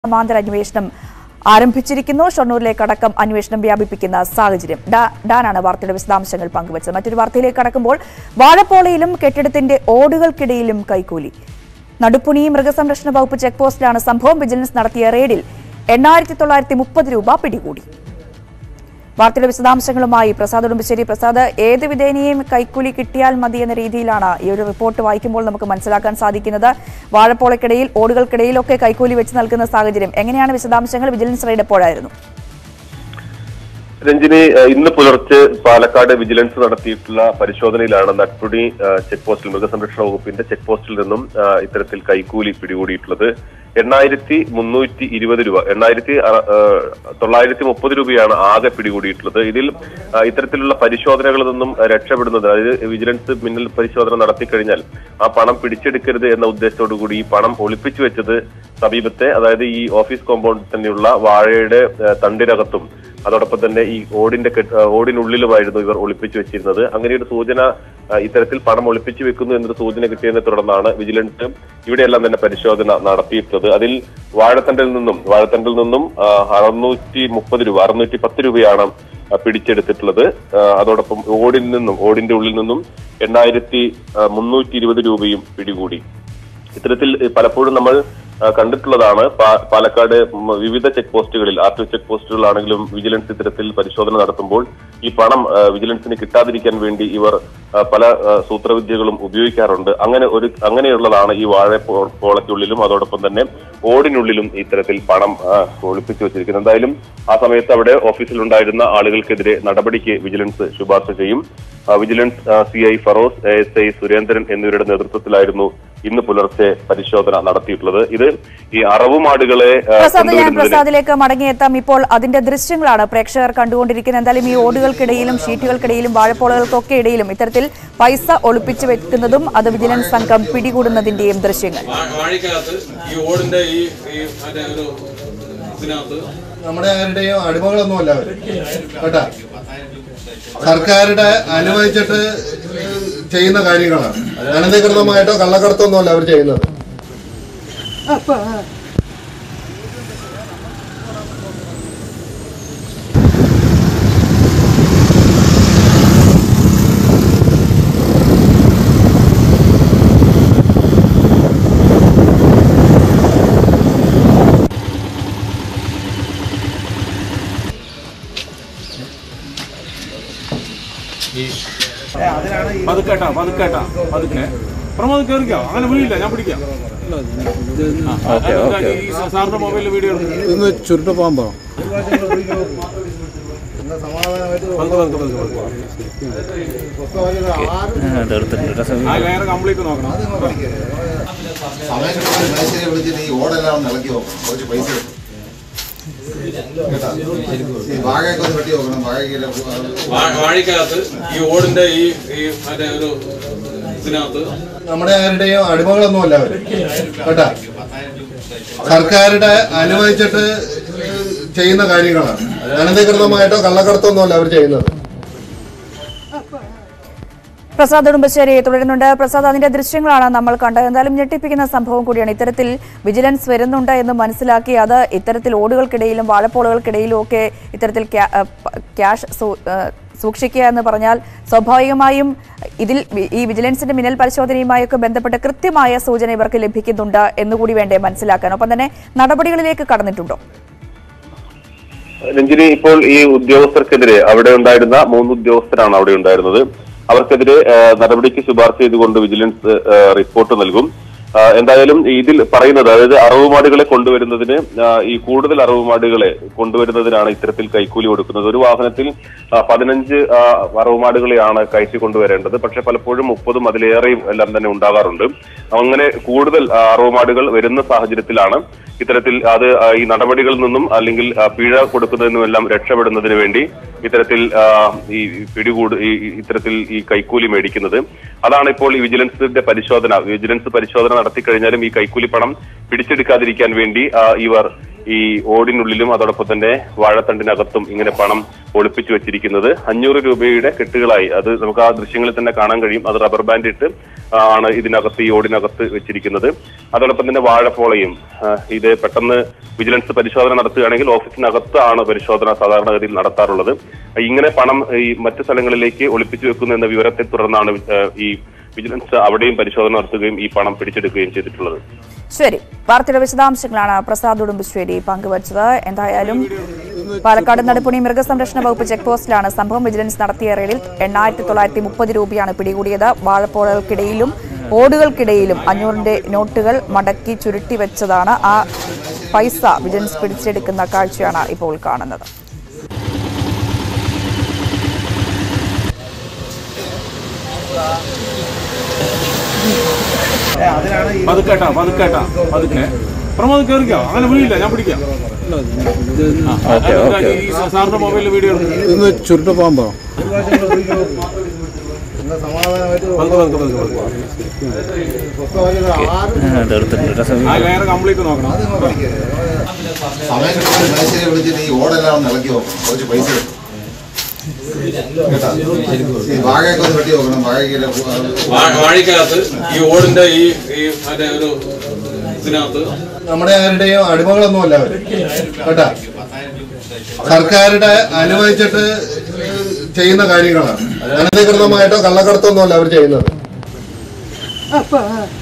സമാന്തര അന്വേഷണം ആരംഭിച്ചിരിക്കുന്നു ഷൊർണൂരിലേക്ക് അടക്കം അന്വേഷണം വ്യാപിപ്പിക്കുന്ന സാഹചര്യം ഡാ- ഡാനാണ് വാർത്തയുടെ വിശദാംശങ്ങൾ പങ്കുവച്ചത് മറ്റൊരു വാർത്തയിലേക്ക് കടക്കുമ്പോൾ വാഴപ്പോളയിലും കെട്ടിടത്തിന്റെ ഓടുകൾക്കിടയിലും കൈക്കൂലി നടുപ്പുണി മൃഗസംരക്ഷണ വകുപ്പ് ചെക്ക് പോസ്റ്റിലാണ് സംഭവം വിജിലൻസ് നടത്തിയ റെയ്ഡിൽ എണ്ണായിരത്തി തൊള്ളായിരത്തി മുപ്പത് രൂപ പിടികൂടി വാർത്തയുടെ വിശദാംശങ്ങളുമായി പ്രസാദ് ഉടുമ്പശ്ശേരി പ്രസാദ് ഏത് വിധേനയും കൈക്കൂലി കിട്ടിയാൽ മതി എന്ന രീതിയിലാണ് ഈ ഒരു റിപ്പോർട്ട് വായിക്കുമ്പോൾ നമുക്ക് മനസ്സിലാക്കാൻ സാധിക്കുന്നത് വാഴപ്പോളക്കിടയിൽ ഓടുകൾക്കിടയിലൊക്കെ കൈക്കൂലി വെച്ച് നൽകുന്ന സാഹചര്യം എങ്ങനെയാണ് വിശദാംശങ്ങൾ വിജിലൻസ് റെയ്ഡ് എപ്പോഴായിരുന്നു രഞ്ജിനി ഏഹ് ഇന്ന് പുലർച്ചെ പാലക്കാട് വിജിലൻസ് നടത്തിയിട്ടുള്ള പരിശോധനയിലാണ് നട്ടുണി ഏഹ് ചെക്ക് പോസ്റ്റിൽ മൃഗസംരക്ഷണ വകുപ്പിന്റെ ചെക്ക് പോസ്റ്റിൽ നിന്നും ഏഹ് ഇത്തരത്തിൽ കൈക്കൂലി പിടികൂടിയിട്ടുള്ളത് എണ്ണായിരത്തി മുന്നൂറ്റി ഇരുപത് രൂപ എണ്ണായിരത്തി അറ- ഏഹ് തൊള്ളായിരത്തി മുപ്പത് രൂപയാണ് ആകെ പിടികൂടിയിട്ടുള്ളത് ഇതിൽ ഏഹ് ഇത്തരത്തിലുള്ള പരിശോധനകളിൽ നിന്നും രക്ഷപ്പെടുന്നത് അതായത് വിജിലൻസ് മിന്നൽ പരിശോധന നടത്തി കഴിഞ്ഞാൽ ആ പണം പിടിച്ചെടുക്കരുത് എന്ന ഉദ്ദേശത്തോടു കൂടി ഈ പണം ഒളിപ്പിച്ചു വെച്ചത് സമീപത്തെ അതായത് ഈ ഓഫീസ് കോമ്പൗണ്ടിൽ തന്നെയുള്ള വാഴയുടെ ഏഹ് തണ്ടിനകത്തും അതോടൊപ്പം തന്നെ ഈ ഓടിന്റെ കെട്ട്- ആ, ഓടിനുള്ളിലുമായിരുന്നു ഇവർ ഒളിപ്പിച്ചു വെച്ചിരുന്നത് അങ്ങനെ ഒരു സൂചന ആ, ഇത്തരത്തിൽ പണം ഒളിപ്പിച്ചു വെക്കുന്നു എന്നൊരു സൂചന കിട്ടിയതിനെ തുടർന്നാണ് വിജിലൻസ് ഇവിടെയെല്ലാം തന്നെ പരിശോധന നടത്തിയിട്ടുള്ളത് അതിൽ വാഴത്തണ്ടിൽ നിന്നും വാഴത്തണ്ടിൽ നിന്നും ആ, അറുന്നൂറ്റി മുപ്പത് രൂപ അറുന്നൂറ്റി പത്ത് രൂപയാണ് ആ, പിടിച്ചെടുത്തിട്ടുള്ളത് ആ, അതോടൊപ്പം ഓടിൽ നിന്നും ഓടിന്റെ ഉള്ളിൽ നിന്നും എണ്ണായിരത്തി ആ, മുന്നൂറ്റി ഇരുപത് രൂപയും പിടികൂടി ഇത്തരത്തിൽ പലപ്പോഴും നമ്മൾ ആ, കണ്ടിട്ടുള്ളതാണ് പാ- പാലക്കാട് ഉം, വിവിധ ചെക്ക് പോസ്റ്റുകളിൽ ആർ ടി ചെക്ക് പോസ്റ്റുകളാണെങ്കിലും വിജിലൻസ് ഇത്തരത്തിൽ പരിശോധന നടത്തുമ്പോൾ ഈ പണം ആ, വിജിലൻസിന് കിട്ടാതിരിക്കാൻ വേണ്ടി ഇവർ ആ, പല ആ, സൂത്രവിദ്യകളും ഉപയോഗിക്കാറുണ്ട് അങ്ങനെ ഒരു അങ്ങനെയുള്ളതാണ് ഈ വാഴ പോ- പോളയ്ക്കുള്ളിലും അതോടൊപ്പം തന്നെ ഓടിനുള്ളിലും ഇത്തരത്തിൽ പണം ആ, ഒളിപ്പിച്ചു വെച്ചിരിക്കുന്നത് എന്തായാലും ആ സമയത്ത് അവിടെ ഓഫീസിലുണ്ടായിരുന്ന ആളുകൾക്കെതിരെ നടപടിക്ക് വിജിലൻസ് ശുപാർശ ചെയ്യും ആ, vigilance C I Feroz S I Surendran എന്നിവരുടെ നേതൃത്വത്തിലായിരുന്നു ഇന്ന് പുലർച്ചെ പരിശോധന നടത്തിയിട്ടുള്ളത് ഇത് ഈ അറവുമാടുകളെ ആ, പ്രസാദ് ഞാൻ കൊണ്ടുവരുന്നതിന് പ്രസാദിലേക്ക് മടങ്ങിയെത്താം ഇപ്പോൾ അതിന്റെ ദൃശ്യങ്ങളാണ് പ്രേക്ഷകർ കണ്ടുകൊണ്ടിരിക്കുന്നത് എന്തായാലും ഈ ഓടുകൾക്കിടയിലും ഷീറ്റുകൾക്കിടയിലും വാഴപ്പോളകൾക്കൊക്കെ ഇടയിലും ഇത്തരത്തിൽ പൈസ ഒളിപ്പിച്ചു വെക്കുന്നതും അത് വിജിലൻസ് സംഘം പിടികൂടുന്നതിന്റെയും ദൃശ്യങ്ങൾ വാ- വാഴയ്ക്കകത്ത് ഈ ഓടിന്റെ ഈ ഈ മറ്റേ ഒരു ഇതിനകത്ത് നമ്മുടെ ആരുടെയും അടിമകളൊന്നും അല്ല അവര് കേട്ടാ സർക്കാരുടെ അനുവദിച്ചിട്ട് ചെയ്യുന്ന കാര്യങ്ങളാണ് അനധികൃതമായിട്ടോ കള്ളക്കടത്തൊന്നും അല്ല അവർ ചെയ്യുന്നത് പതുക്കേട്ടാ പതുക്കേട്ടാ പതുക്കെ പ്രമോദ് കയറിക്കോ അങ്ങനെ വിളിയില്ല ഞാൻ പിടിക്കാം ആ, ഈ സാറിന്റെ മൊബൈലിൽ വീഡിയോ എടുക്കും ഇന്ന് ചുരുട്ട് പോകാൻ പോകാം ആ ലെയർ കംപ്ലീറ്റ് നോക്കണം സമയം കിട്ടുമ്പോൾ മേശയെ വിളിച്ചിട്ട് ഈ ഓടെല്ലാം ഒന്ന് ഇളക്കി നോക്കണം കുറച്ച് പൈസ കിട്ടും. കേട്ടാ? ഈ വാഴയൊക്കെ ഒന്ന് വെട്ടി നോക്കണം വാഴയ്ക്ക് വാ- വാഴയ്ക്കകത്ത് ഈ ഓടിന്റെ ഈ ഈ മറ്റേ ഒരു ഇതിനകത്ത് നമ്മുടെ ആരുടെയും അടിമകളൊന്നും അല്ല അവര് കേട്ടാ സർക്കാരുടെ അനുവദിച്ചിട്ട് ചെയ്യുന്ന കാര്യങ്ങളാണ് അനധികൃതമായിട്ടോ കള്ളക്കടത്തൊന്നും അല്ല അവർ ചെയ്യുന്നത് പ്രസാദ് ഉടുമ്പശ്ശേരി തുടരുന്നുണ്ട് പ്രസാദ് അതിന്റെ ദൃശ്യങ്ങളാണ് നമ്മൾ കണ്ടത് എന്തായാലും ഞെട്ടിപ്പിക്കുന്ന സംഭവം കൂടിയാണ് ഇത്തരത്തിൽ വിജിലൻസ് വരുന്നുണ്ട് എന്ന് മനസ്സിലാക്കി അത് ഇത്തരത്തിൽ ഓടുകൾക്കിടയിലും വാഴപ്പോളുകൾക്കിടയിലും ഒക്കെ ഇത്തരത്തിൽ ക്യാ- ഏഹ് പ- ക്യാഷ് സൂ- ഏഹ് സൂക്ഷിക്കുക എന്ന് പറഞ്ഞാൽ സ്വാഭാവികമായും ഇതിൽ വി- ഈ വിജിലൻസിന്റെ മിന്നൽ പരിശോധനയുമായൊക്കെ ബന്ധപ്പെട്ട് കൃത്യമായ സൂചന ഇവർക്ക് ലഭിക്കുന്നുണ്ട് എന്നുകൂടി വേണ്ടേ മനസ്സിലാക്കാൻ ഒപ്പം തന്നെ നടപടികളിലേക്ക് കടന്നിട്ടുണ്ടോ രഞ്ജിനി ഇപ്പോൾ ഈ ഉദ്യോഗസ്ഥർക്കെതിരെ അവിടെ ഉണ്ടായിരുന്ന മൂന്ന് ഉദ്യോഗസ്ഥരാണ് അവിടെ ഉണ്ടായിരുന്നത് അവർക്കെതിരെ ആ, നടപടിക്ക് ശുപാർശ ചെയ്തുകൊണ്ട് വിജിലൻസ് ആ, റിപ്പോർട്ട് നൽകും ആ, എന്തായാലും ഇതിൽ പറയുന്നത് അതായത് അറവുമാടുകളെ കൊണ്ടുവരുന്നതിന് ആ, ഈ കൂടുതൽ അറവുമാടുകളെ കൊണ്ടുവരുന്നതിനാണ് ഇത്തരത്തിൽ കൈക്കൂലി കൊടുക്കുന്നത് ഒരു വാഹനത്തിൽ ആ, പതിനഞ്ച് ആ, അറവുമാടുകളെയാണ് കയറ്റി കൊണ്ടുവരേണ്ടത് പക്ഷെ പലപ്പോഴും മുപ്പതും അതിലേറെയും എല്ലാം തന്നെ ഉണ്ടാകാറുണ്ട് അങ്ങനെ കൂടുതൽ ആ, അറവുമാടുകൾ വരുന്ന സാഹചര്യത്തിലാണ് ഇത്തരത്തിൽ അത് ആ, ഈ നടപടികളിൽ നിന്നും അല്ലെങ്കിൽ ആ, പിഴ കൊടുക്കുന്നതിൽ നിന്നും എല്ലാം രക്ഷപ്പെടുന്നതിന് വേണ്ടി ഇത്തരത്തിൽ ആ, ഈ പിടികൂട് ഈ ഈ ഇത്തരത്തിൽ ഈ കൈക്കൂലി മേടിക്കുന്നത് അതാണ് ഇപ്പോൾ ഈ വിജിലൻസിന്റെ പരിശോധന വിജിലൻസ് പരിശോധന നടത്തി കഴിഞ്ഞാലും ഈ കൈക്കൂലി പണം പിടിച്ചെടുക്കാതിരിക്കാൻ വേണ്ടി ആ, ഇവർ ഈ ഓടിനുള്ളിലും അതോടൊപ്പം തന്നെ വാഴത്തണ്ടിനകത്തും ഇങ്ങനെ പണം ഒളിപ്പിച്ചു വെച്ചിരിക്കുന്നത് അഞ്ഞൂറ് രൂപയുടെ കെട്ടുകളായി അത് നമുക്ക് ആ ദൃശ്യങ്ങളിൽ തന്നെ കാണാൻ കഴിയും അത് റബ്ബർ ബാൻഡ് ഇട്ട് ആണ് ഇതിനകത്ത് ഈ ഓടിനകത്ത് വെച്ചിരിക്കുന്നത് അതോടൊപ്പം തന്നെ വാഴപ്പോളയും ആ, ഇത് പെട്ടെന്ന് വിജിലൻസ് പരിശോധന നടത്തുകയാണെങ്കിൽ ഓഫീസിനകത്താണ് പരിശോധന സാധാരണഗതിയിൽ നടത്താറുള്ളത് ഇങ്ങനെ പണം ഈ മറ്റു സ്ഥലങ്ങളിലേക്ക് ഒളിപ്പിച്ചു വെക്കുന്നു എന്ന വിവരത്തെ തുടർന്നാണ് ആ, ഈ വിജിലൻസ് അവിടെയും പരിശോധന നടത്തുകയും ഈ പണം പിടിച്ചെടുക്കുകയും ചെയ്തിട്ടുള്ളത് ശരി വാർത്തയുടെ വിശദാംശങ്ങളാണ് പ്രസാദ് ഉടുമ്പശ്ശേരി പങ്കുവച്ചത് എന്തായാലും പാലക്കാട് നടുപ്പുണി മൃഗസംരക്ഷണ വകുപ്പ് ചെക്ക് പോസ്റ്റിലാണ് സംഭവം വിജിലൻസ് നടത്തിയ റെയ്ഡിൽ എണ്ണായിരത്തി തൊള്ളായിരത്തി മുപ്പത് രൂപയാണ് പിടികൂടിയത് വാഴപ്പോളകൾക്കിടയിലും ഓടുകൾക്കിടയിലും അഞ്ഞൂറിന്റെ നോട്ടുകൾ മടക്കി ചുരുട്ടി വെച്ചതാണ് ആ പൈസ വിജിലൻസ് പിടിച്ചെടുക്കുന്ന കാഴ്ചയാണ് ഇപ്പോൾ കാണുന്നത് പതുക്കേട്ടാ പതുക്കേട്ടാ പതുക്കെ പ്രമോദ് കയറിക്കോ അങ്ങനെ വിളിയില്ല ഞാൻ പിടിക്കാം ആ, ഈ സാറിന്റെ മൊബൈലിൽ വീഡിയോ എടുക്കും ഇന്ന് ചുരുട്ട് പോകാൻ പറ പതുക്കെ പതുക്കെ പതുക്കെ പതുക്കെ ആ ലെയർ കംപ്ലീറ്റ് നോക്കണം സമയം കിട്ടുമ്പോൾ മേശേരി വിളിച്ചിട്ട് ഈ ഓടെല്ലാം ഒന്ന് ഇളക്കി നോക്കണം കുറച്ച് പൈസ കിട്ടും. കേട്ടാ? ഈ വാഴയൊക്കെ ഒന്ന് വെട്ടി നോക്കണം വാഴയ്ക്ക് വാ- വാഴയ്ക്കകത്ത് ഈ ഓടിന്റെ ഈ ഈ മറ്റേ ഒരു ഇതിനകത്ത് നമ്മുടെ ആരുടെയും അടിമകളൊന്നുമല്ല അവര് കേട്ടാ സർക്കാരുടെ അനുവദിച്ചിട്ട് ചെയ്യുന്ന കാര്യങ്ങളാണ് അനധികൃതമായിട്ടോ കള്ളക്കടത്തൊന്നുമല്ല അവർ ചെയ്യുന്നത്